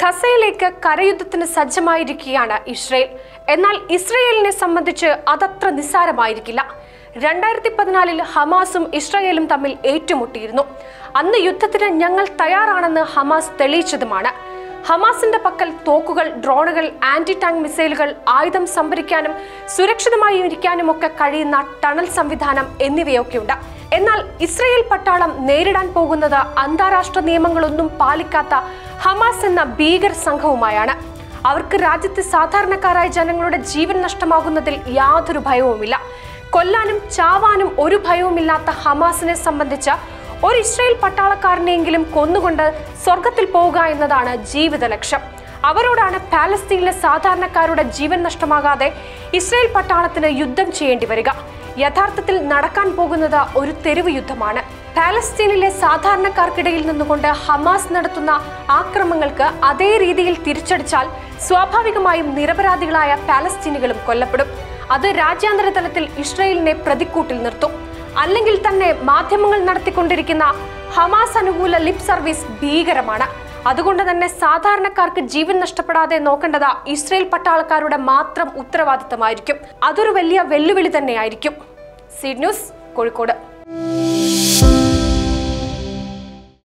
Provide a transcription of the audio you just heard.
ഖസയിലേക്ക് കരയുദ്ധത്തിന് സജ്ജമായിരിക്കുകയാണ് Israel എന്നാൽ ഇസ്രയേലിനെ സംബന്ധിച്ച് അതത്ര നിസ്സാരമായിരിക്കില്ല രണ്ടായിരത്തി പതിനാലിൽ ഹമാസും ഇസ്രയേലും തമ്മിൽ ഏറ്റുമുട്ടിയിരുന്നു അന്ന് യുദ്ധത്തിന് ഞങ്ങൾ തയ്യാറാണെന്ന് ഹമാസ് തെളിയിച്ചതുമാണ് ഹമാസിന്റെ പക്കൽ തോക്കുകൾ ഡ്രോണുകൾ ആന്റി ടാങ്ക് മിസൈലുകൾ ആയുധം സംഭരിക്കാനും സുരക്ഷിതമായി ഇരിക്കാനും ഒക്കെ കഴിയുന്ന ടണൽ സംവിധാനം എന്നിവയൊക്കെയുണ്ട് എന്നാൽ ഇസ്രയേൽ പട്ടാളം നേരിടാൻ പോകുന്നത് അന്താരാഷ്ട്ര നിയമങ്ങളൊന്നും പാലിക്കാത്ത ഹമാസ് എന്ന ഭീകര സംഘവുമായാണ് അവർക്ക് രാജ്യത്തെ സാധാരണക്കാരായ ജനങ്ങളുടെ ജീവൻ നഷ്ടമാകുന്നതിൽ യാതൊരു ഭയവുമില്ല കൊല്ലാനും ചാവാനും ഒരു ഭയവുമില്ലാത്ത ഹമാസിനെ സംബന്ധിച്ച് ഒരു ഇസ്രായേൽ പട്ടാളക്കാരനെയെങ്കിലും കൊന്നുകൊണ്ട് സ്വർഗത്തിൽ പോവുക എന്നതാണ് ജീവിത ലക്ഷ്യം അവരോടാണ് പാലസ്തീനിലെ സാധാരണക്കാരുടെ ജീവൻ നഷ്ടമാകാതെ ഇസ്രായേൽ പട്ടാളത്തിന് യുദ്ധം ചെയ്യേണ്ടി വരിക യഥാർത്ഥത്തിൽ നടക്കാൻ പോകുന്നത് ഒരു തെരുവ് യുദ്ധമാണ് പാലസ്തീനിലെ സാധാരണക്കാർക്കിടയിൽ നിന്നുകൊണ്ട് ഹമാസ് നടത്തുന്ന ആക്രമങ്ങൾക്ക് അതേ രീതിയിൽ തിരിച്ചടിച്ചാൽ സ്വാഭാവികമായും നിരപരാധികളായ പാലസ്തീനികളും കൊല്ലപ്പെടും അത് രാജ്യാന്തര തലത്തിൽ ഇസ്രയേലിനെ പ്രതിക്കൂട്ടിൽ നിർത്തും അല്ലെങ്കിൽ തന്നെ മാധ്യമങ്ങൾ നടത്തിക്കൊണ്ടിരിക്കുന്ന ഹമാസ് അനുകൂല ലിപ് സർവീസ് ഭീകരമാണ് അതുകൊണ്ട് തന്നെ സാധാരണക്കാർക്ക് ജീവൻ നഷ്ടപ്പെടാതെ നോക്കേണ്ടത് ഇസ്രയേൽ പട്ടാളക്കാരുടെ മാത്രം ഉത്തരവാദിത്തമായിരിക്കും അതൊരു വലിയ വെല്ലുവിളി തന്നെയായിരിക്കും സീഡ് ന്യൂസ് കോഴിക്കോട്